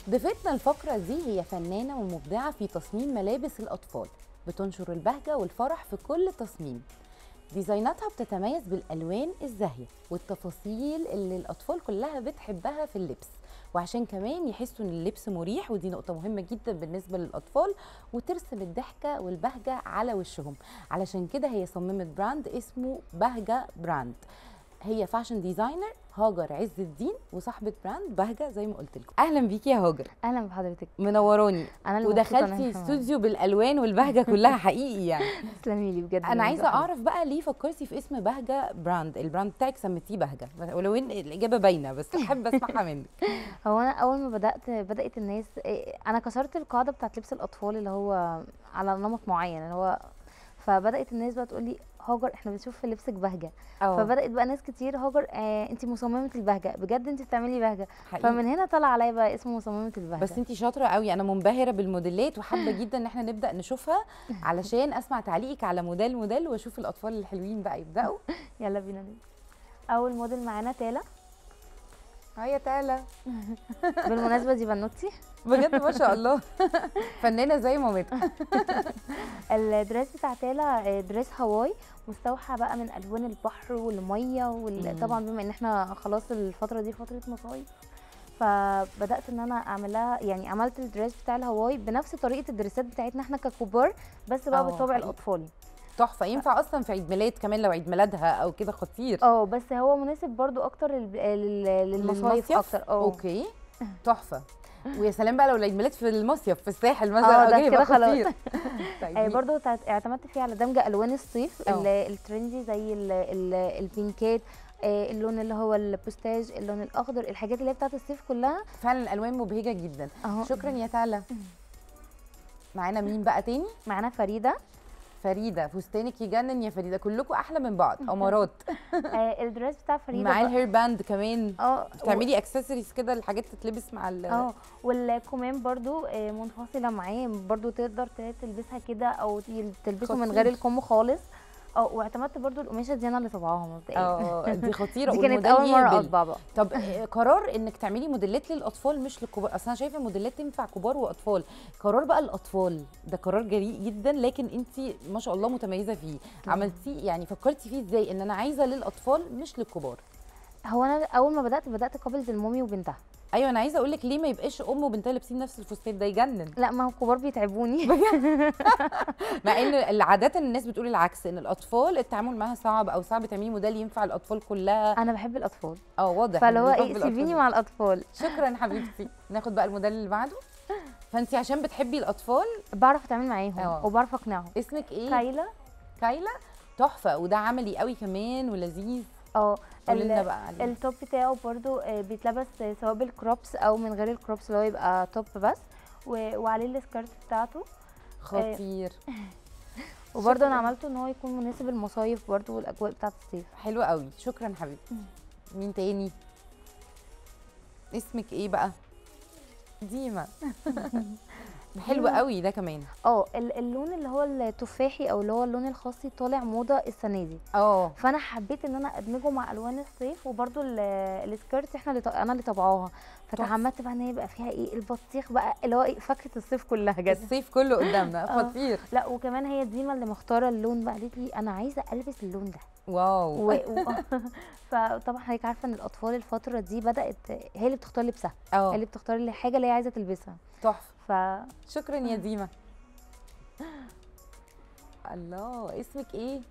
ضيفتنا الفقرة دي هي فنانة ومبدعة في تصميم ملابس الأطفال بتنشر البهجة والفرح في كل تصميم ديزايناتها بتتميز بالألوان الزاهية والتفاصيل اللي الأطفال كلها بتحبها في اللبس وعشان كمان يحسوا ان اللبس مريح ودي نقطة مهمة جدا بالنسبة للأطفال وترسم الضحكة والبهجة على وشهم علشان كده هي صممت براند اسمه بهجة براند هي فاشن ديزاينر هاجر عز الدين وصاحبه براند بهجه زي ما قلت لكم اهلا بيكي يا هاجر اهلا بحضرتك منوراني انا اللي مبسوطة إن ودخلتي أنا كمان. استوديو بالالوان والبهجه كلها حقيقي يعني تسلمي لي بجد انا عايزه بجد. اعرف بقى ليه فكرتي في اسم بهجه براند البراند بتاعك سميتيه بهجه ولو ان الاجابه باينه بس احب اسمعها منك هو انا اول ما بدات بدات الناس إيه، انا كسرت القاعده بتاعت لبس الاطفال اللي هو على نمط معين اللي هو فبدات الناس بقى تقول لي هاجر احنا بنشوف في لبسك بهجه اه فبدات بقى ناس كتير هاجر آه انت مصممه البهجه بجد انت بتعملي بهجه حقيقي. فمن هنا طلع عليا بقى اسم مصممه البهجه بس انتي شاطره قوي انا منبهره بالموديلات وحابه جدا ان احنا نبدا نشوفها علشان اسمع تعليقك على موديل موديل واشوف الاطفال الحلوين بقى يبداوا يلا بينا نبدا اول موديل معانا تالا هيا تعالى بالمناسبه دي بنوتي بجد ما شاء الله فنانه زي مامتها الدريس بتاع تالا آه، دريس هواي مستوحى بقى من الوان البحر والميه مم. وال... طبعا بما ان احنا خلاص الفتره دي فتره مصايف فبدات ان انا اعملها يعني عملت الدريس بتاع الهواي بنفس طريقه الدريسات بتاعتنا احنا ككبار بس بقى اه، بالطابع حقيقي. الاطفالي تحفه ينفع اصلا في عيد ميلاد كمان لو عيد ميلادها او كده خطير اه بس هو مناسب برضو اكتر لل... لل... للمصايف للمصيف؟ اكتر اه اوكي تحفه ويا سلام بقى لو العيد ميلاد في المصيف في الساحل مثلا اه، ده اوكي يبقى كده خلاص. خطير طيب آه مين- برضو تع- اعتمدت فيه على دمج الوان الصيف اه. ال- الترندي زي ال ال البينكات آه اللون اللي هو البوستاج اللون الاخضر الحاجات اللي هي بتاعت الصيف كلها فعلا الالوان مبهجه جدا اهو شكرا يا تالا معانا مين بقى تاني معانا فريده فريده فستانك يجنن يا فريده كلكم احلى من بعض امارات آه الدريس بتاع فريده معاه بقى- الهير باند كمان اه بتعملي اكسسوارز كده الحاجات تتلبس مع ال اه والكمام برضو آه منفصله معاه برضو تقدر ت- تلبسها كده او ت- تلبسه من غير خطير. الكم خالص اه واعتمدت برضو القماشه دي انا اللي طبعاها مبدئيا اه دي خطيره دي كانت والموديل اول مره يهبل. اطبع بقى طب آه، قرار انك تعملي موديلات للاطفال مش للكبار اصل انا شايفه الموديلات تنفع كبار واطفال قرار بقى الاطفال ده قرار جريء جدا لكن انت ما شاء الله متميزه فيه عملتيه يعني فكرتي فيه ازاي ان انا عايزه للاطفال مش للكبار هو انا اول ما بدات بدات قبل المامي وبنتها ايوه انا عايزه اقول لك ليه ما يبقاش ام وبنتها لابسين نفس الفستان ده يجنن لا ما هو الكبار بيتعبوني مع ان عاده الناس بتقول العكس ان الاطفال التعامل معاها صعب او صعب تعملي موديل ينفع الاطفال كلها انا بحب الاطفال اه واضح فاللي إن هو بحب ايه الأطفال سيبيني جداً. مع الاطفال شكرا حبيبتي ناخد بقى الموديل اللي بعده فانت عشان بتحبي الاطفال بعرف اتعامل معاهم اه. وبعرف اقنعهم اسمك ايه كايلا كايلا تحفه وده عملي قوي كمان ولذيذ اه قولي ال- لنا بقى عليه التوب بتاعه برضو آه، بيتلبس آه، سواء بالكروبس او من غير الكروبس اللي هو يبقى توب بس و- وعليه السكيرت بتاعته خطير وبرضو انا شكراً. عملته ان هو يكون مناسب المصايف برضو والاجواء بتاعت الصيف حلو قوي شكرا حبيبتي مين تاني اسمك ايه بقى ديما حلو ديما. قوي ده كمان اه ال- اللون اللي هو التفاحي او اللي هو اللون الخاصي طالع موضه السنه دي اه فانا حبيت ان انا ادمجه مع الوان الصيف وبرضو ال- السكيرت احنا اللي ط- انا اللي طبعاها فتعمدت بقى ان هي يبقى فيها ايه البطيخ بقى اللي هو ايه فاكهه الصيف كلها جد الصيف كله قدامنا اه. خطير لا وكمان هي ديما اللي مختاره اللون بقى قالت لي انا عايزه البس اللون ده واو و... و... فطبعا حضرتك عارفه ان الاطفال الفتره دي بدات هي اللي بتختار لبسها هي اه اللي بتختار الحاجه اللي هي عايزه تلبسها تحفه ف شكرا يا ديما الله اسمك ايه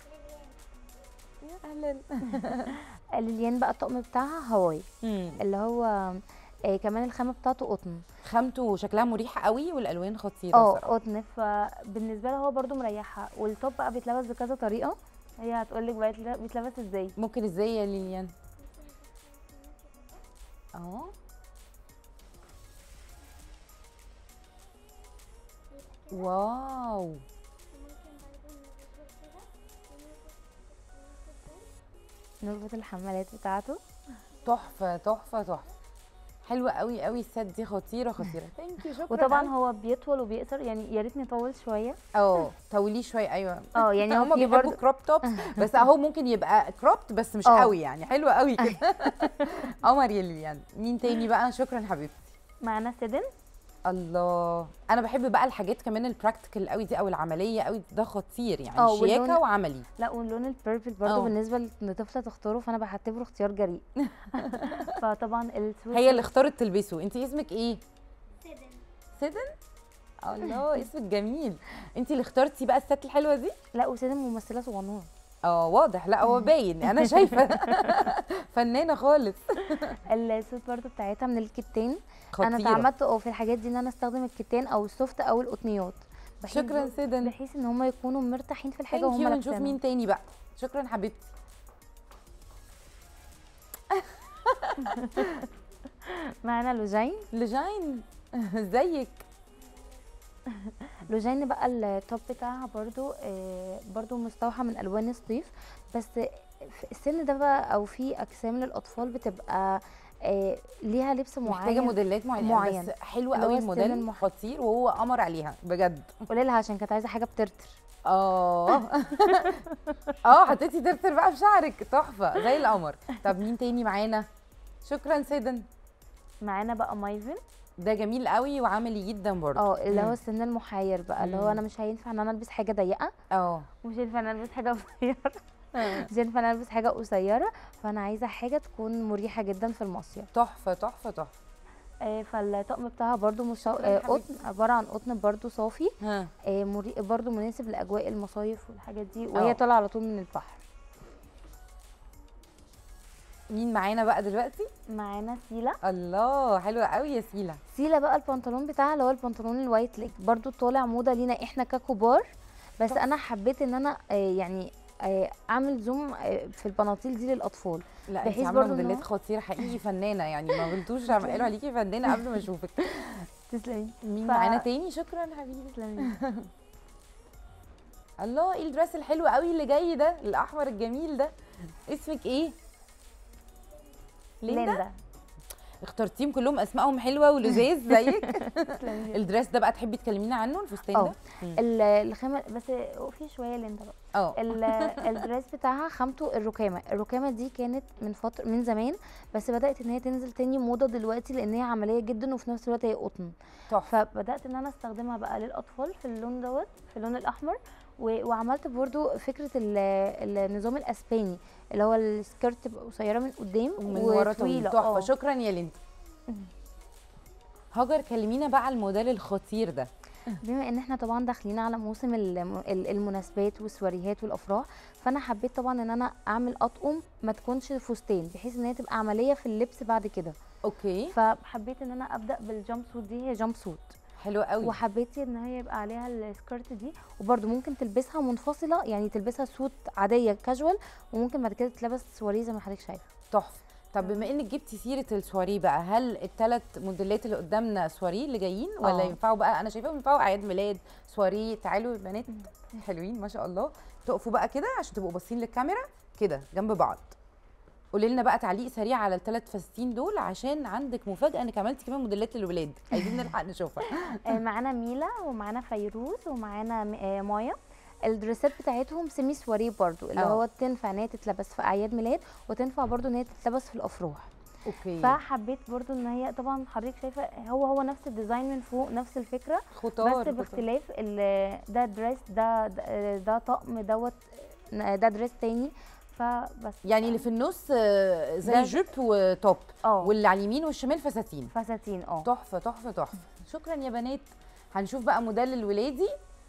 يا اهلا ليليان بقى الطقم بتاعها هواي مم. اللي هو آه كمان الخامه بتاعته قطن خامته شكلها مريحه قوي والالوان خطيره اه صراحه قطن فبالنسبه لها هو برده مريحها والتوب بقى بيتلبس بكذا طريقه هي هتقول لك بقى يتل- بيتلبس ازاي ممكن ازاي يا ليليان اه واو نربط الحمالات بتاعته تحفه تحفه تحفه حلوه قوي قوي الست دي خطيره خطيره ثانك يو شكرا وطبعا أوي. هو بيطول وبيقصر يعني يا ريت نطول شويه اه طوليه شويه ايوه اه يعني هو هما في بيحبوا برضه كروب توبس بس اهو ممكن يبقى كروبت بس مش اه. قوي يعني حلو قوي كده قمر يا ليليان مين تاني بقى شكرا حبيبتي معانا سيدن الله انا بحب بقى الحاجات كمان البراكتيكال قوي دي او العمليه قوي ده خطير يعني اه، واللون- شياكه وعملي لا واللون البيربل برضو اه. بالنسبه لطفله تختاره فانا بعتبره اختيار جريء فطبعا السويت هي اللي اختارت تلبسه انت اسمك ايه سيدن الله اسمك جميل انت اللي اخترتي بقى الست الحلوه دي لا وسيدن ممثله صغنونه اه واضح لا هو باين انا شايفه فنانه خالص السوت برضو بتاعتها من الكتان خطيره انا اتعمدت اه في الحاجات دي ان انا استخدم الكتان او السوفت او القطنيات بحيث- شكرا سيدن بحيث ان هم يكونوا مرتاحين في الحاجه ثانك وهم يو نشوف لابسينها مين تاني بقى شكرا حبيبتي معانا لوجين لجين ازيك لوجين بقى التوب بتاعها برضو آه، برضو مستوحى من الوان الصيف بس في السن ده بقى او في اجسام للاطفال بتبقى آه، ليها لبس محتاجه معين موديلات معينه معين. بس حلو اللي هو قوي السن الموديل المح- خطير وهو قمر عليها بجد قولي لها عشان كانت عايزه حاجه بترتر اه اه حطيتي ترتر بقى في شعرك تحفه زي القمر طب مين تاني معانا شكرا سيدن معانا بقى مايفن ده جميل قوي وعملي جدا برضه اه اللي مم. هو السن المحير بقى اللي هو مم. انا مش هينفع ان انا البس حاجه ضيقه اه ومش هينفع ان انا البس حاجه قصيره مش هينفع ان انا البس حاجه قصيره فانا عايزه حاجه تكون مريحه جدا في المصيف تحفه تحفه تحفه آه، فالطقم بتاعها برضو مش شكراً آه، حبيبتي. قطن عباره عن قطن برضو صافي ها آه، مري... برضو مناسب لاجواء المصايف والحاجات دي اه. وهي طالعه على طول من البحر مين معانا بقى دلوقتي معانا سيلا الله حلوه قوي يا سيلا سيلا بقى البنطلون بتاعها اللي هو البنطلون الوايت ليج برضو طالع موضه لينا احنا ككبار بس تحفة. انا حبيت ان انا آه، يعني آه، اعمل زوم آه، في البناطيل دي للاطفال لا انت بحيث عامله برضو إن موديلات هو- خطيره حقيقي فنانه يعني ما قلتوش عم- قالوا عليكي فنانه قبل ما اشوفك تسلمي مين ف- معانا تاني شكرا حبيبي تسلمي الله ايه الدرس الحلو قوي اللي جاي ده الاحمر الجميل ده اسمك ايه ليندا, ليندا اخترتيهم كلهم اسمائهم حلوه ولذاذ زيك تسلمي الدرس ده بقى تحبي تكلمينا عنه الفستان اه. ده مم. ال- الخامه بس في شويه ليندا بقى اه ال- الدريس بتاعها خامته الركامه الركامه دي كانت من فتره من زمان بس بدات ان هي تنزل تاني موضه دلوقتي لان هي عمليه جدا وفي نفس الوقت هي قطن تحفه فبدات ان انا استخدمها بقى للاطفال في اللون دوت في اللون الاحمر و- وعملت برضو فكره ال- النظام الاسباني اللي هو السكيرت تبقى قصيره من قدام ومن ورا طويل وطويله تحفه اه. شكرا يا ليندا هاجر كلمينا بقى على الموديل الخطير ده بما ان احنا طبعا داخلين على موسم الم- ال- المناسبات والسواريهات والافراح فانا حبيت طبعا ان انا اعمل اطقم ما تكونش فستان بحيث ان هي تبقى عمليه في اللبس بعد كده اوكي فحبيت ان انا ابدا بالجامب سوت دي هي جامب سوت حلو قوي وحبيت ان هي يبقى عليها السكيرت دي وبرده ممكن تلبسها منفصله يعني تلبسها سوت عاديه كاجوال وممكن بعد كده تلبس سواريه زي ما حضرتك شايفه تحفه طب بما انك جبتي سيره السواريه بقى هل الثلاث موديلات اللي قدامنا سواريه اللي جايين ولا اه. ينفعوا بقى انا شايفاهم ينفعوا اعياد ميلاد سواريه تعالوا البنات حلوين ما شاء الله تقفوا بقى كده عشان تبقوا باصين للكاميرا كده جنب بعض قولي لنا بقى تعليق سريع على الثلاث فساتين دول عشان عندك مفاجاه انك عملتي كمان موديلات للولاد عايزين نلحق نشوفها آه، معانا ميلا ومعانا فيروز ومعانا م- آه، مايا الدريسات بتاعتهم سيمي سواريه برضو اللي اه. هو تنفع ان هي تتلبس في اعياد ميلاد وتنفع برضو ان هي تتلبس في الافراح اوكي فحبيت برضو ان هي طبعا حضرتك شايفه هو هو نفس الديزاين من فوق نفس الفكره خطار بس خطار. باختلاف ال- ده دريس ده ده, ده طقم دوت ده دريس تاني فبس يعني اللي في النص آه، زي ده- جيب وتوب اه واللي على اليمين والشمال فساتين فساتين اه تحفه تحفه تحفه شكرا يا بنات هنشوف بقى موديل الولادي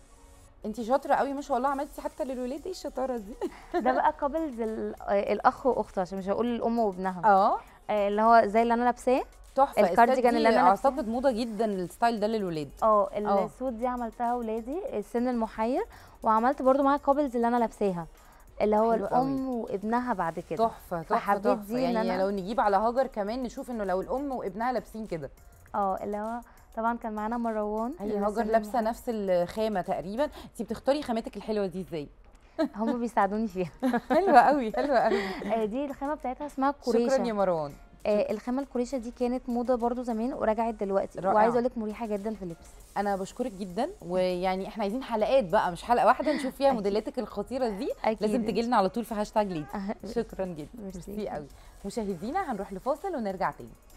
انت شاطره قوي ما شاء الله عملتي حتى للولاد ايه الشطاره دي ده بقى كابلز الاخ واخته عشان مش هقول الام وابنها اه آه، اللي هو زي اللي انا لابساه تحفه الكارديجان الست دي اللي أنا لابساه. اعتقد موضه جدا الستايل ده للولاد اه اه. السوت دي عملتها ولادي السن المحير وعملت برضو معاها كابلز اللي انا لابساها اللي هو حلو الام وابنها بعد كده تحفه تحفه فحبيت تحفه دي إن يعني أنا- لو نجيب على هاجر كمان نشوف انه لو الام وابنها لابسين كده اه اللي هو طبعا كان معانا مروان هي اللي هاجر سن لابسه المحير. نفس الخامه تقريبا انت بتختاري خاماتك الحلوه دي ازاي هم بيساعدوني فيها حلوه قوي حلوه قوي آه، دي الخامه بتاعتها اسمها شكرا يا كوريشه مروان آه، الخامه الكوريشه دي كانت موضه برضو زمان ورجعت دلوقتي رائعة. وعايزه اقول لك مريحه جدا في اللبس انا بشكرك جدا ويعني احنا عايزين حلقات بقى مش حلقه واحده نشوف فيها أكيد. موديلاتك الخطيره دي اكيد لازم تجي لنا على طول في هاشتاج ليدي أه، شكرا جدا ميرسي. ميرسي قوي مشاهدينا هنروح لفاصل ونرجع تاني